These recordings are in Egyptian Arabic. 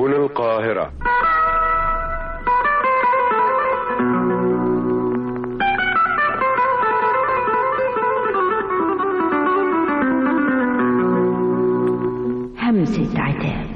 هنا القاهرة همسة عتاب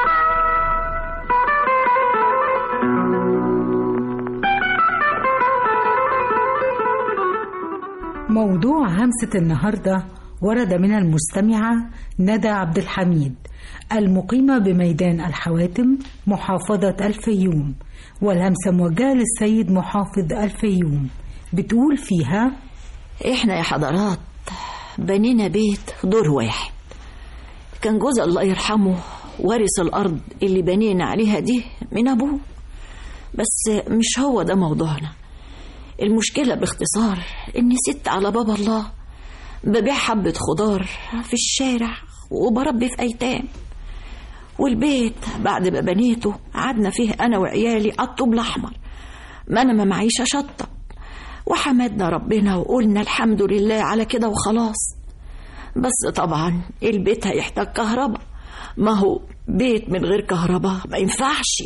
موضوع همسة النهاردة ورد من المستمعة ندى عبد الحميد المقيمة بميدان الحواتم محافظة الفيوم والهمسة موجهة للسيد محافظ الفيوم بتقول فيها احنا يا حضرات بنينا بيت دور واحد كان جوز الله يرحمه وارث الأرض اللي بنينا عليها دي من أبوه بس مش هو ده موضوعنا المشكلة باختصار إني ست على باب الله ببيع حبة خضار في الشارع وبربي في أيتام والبيت بعد ما بنيته قعدنا فيه أنا وعيالي على الطوب الأحمر ما أنا ما معيش أشطب وحمدنا ربنا وقلنا الحمد لله على كده وخلاص بس طبعا البيت هيحتاج كهرباء ما هو بيت من غير كهرباء ما ينفعش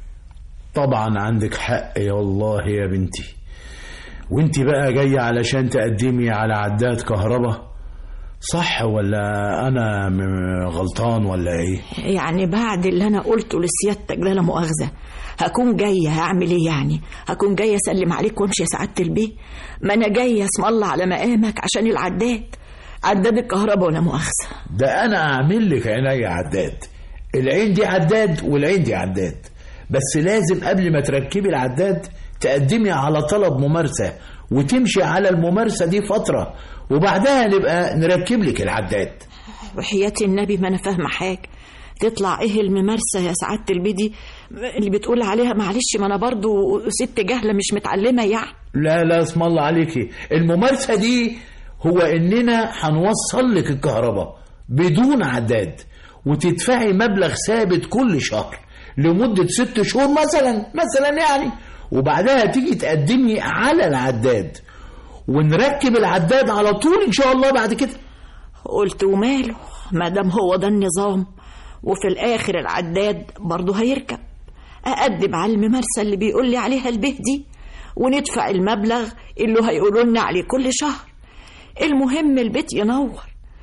طبعا عندك حق يا والله يا بنتي وانت بقى جاية علشان تقدمي على عداد كهرباء صح ولا انا م- غلطان ولا ايه يعني بعد اللي انا قلته لسيادتك ده لا مؤاخذه هكون جايه هعمل ايه يعني هكون جايه اسلم عليك وامشي يا سعاده البيه ما انا جايه اسم الله على مقامك عشان العداد عداد الكهرباء ولا مؤاخذه ده انا اعمل لك عيني عداد العين دي عداد والعين دي عداد بس لازم قبل ما تركبي العداد تقدمي على طلب ممارسة وتمشي على الممارسة دي فترة وبعدها نبقى نركب لك العداد وحياة النبي ما انا فاهمه حاجه تطلع ايه الممارسه يا سعاده البيه دي اللي بتقول عليها معلش ما انا برضو ست جهله مش متعلمه يعني لا لا اسم الله عليكي الممارسة دي هو اننا هنوصل لك الكهرباء بدون عداد وتدفعي مبلغ ثابت كل شهر لمدة ست شهور مثلا مثلا يعني وبعدها تيجي تقدمي على العداد ونركب العداد على طول ان شاء الله بعد كده قلت وماله ما دام هو ده النظام وفي الاخر العداد برضه هيركب اقدم على الممارسه اللي بيقول لي عليها البيه دي وندفع المبلغ اللي هيقولوا لنا عليه كل شهر المهم البيت ينور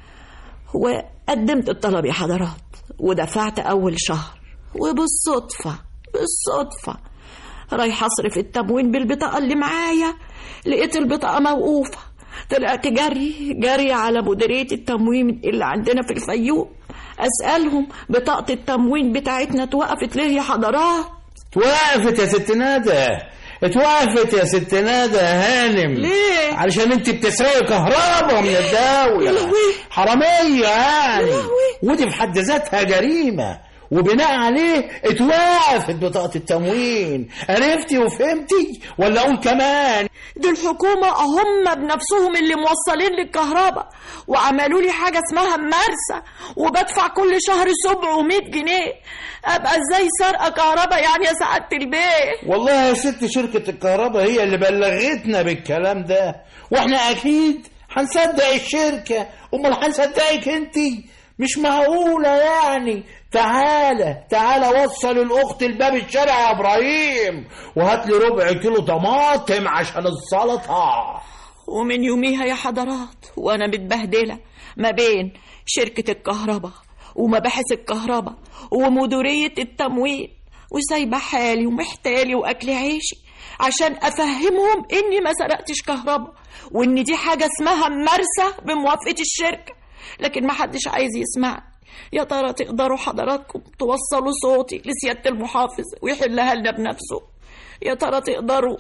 وقدمت الطلب يا حضرات ودفعت اول شهر وبالصدفه بالصدفه رايحه اصرف التموين بالبطاقه اللي معايا لقيت البطاقه موقوفه طلعت جري جري على مديريه التموين اللي عندنا في الفيوم اسالهم بطاقه التموين بتاعتنا اتوقفت ليه يا حضرات اتوقفت يا ست ندى اتوقفت يا ست ندى يا هانم ليه؟ علشان انت بتسرقي كهرباء من الدولة يا لهوي. حرامية يعني يا لهوي. ودي في حد ذاتها جريمة وبناء عليه اتوقفت بطاقة التموين عرفتي وفهمتي ولا اقول كمان دي الحكومة هم بنفسهم اللي موصلين لي الكهرباء وعملوا لي حاجة اسمها ممارسة وبدفع كل شهر 700 جنيه أبقى ازاي سارقة كهرباء يعني يا سعادة البيه والله يا ست شركة الكهرباء هي اللي بلغتنا بالكلام ده واحنا اكيد هنصدق الشركة امال هنصدقك انتي مش معقولة يعني تعالى تعالى وصل الاخت الباب الشارع يا ابراهيم وهات لي ربع كيلو طماطم عشان السلطة ومن يوميها يا حضرات وانا متبهدلة ما بين شركة الكهرباء ومباحث الكهرباء ومديرية التموين وسايبة حالي ومحتالي وأكل عيشي عشان أفهمهم إني ما سرقتش كهرباء وإن دي حاجة اسمها ممارسة بموافقة الشركة لكن ما حدش عايز يسمعني يا ترى تقدروا حضراتكم توصلوا صوتي لسيادة المحافظ ويحلها لنا بنفسه يا ترى تقدروا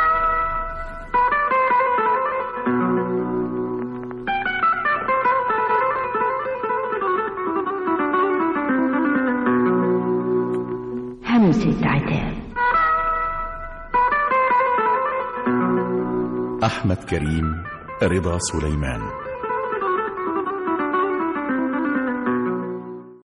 همسة عتاب أحمد كريم رضا سليمان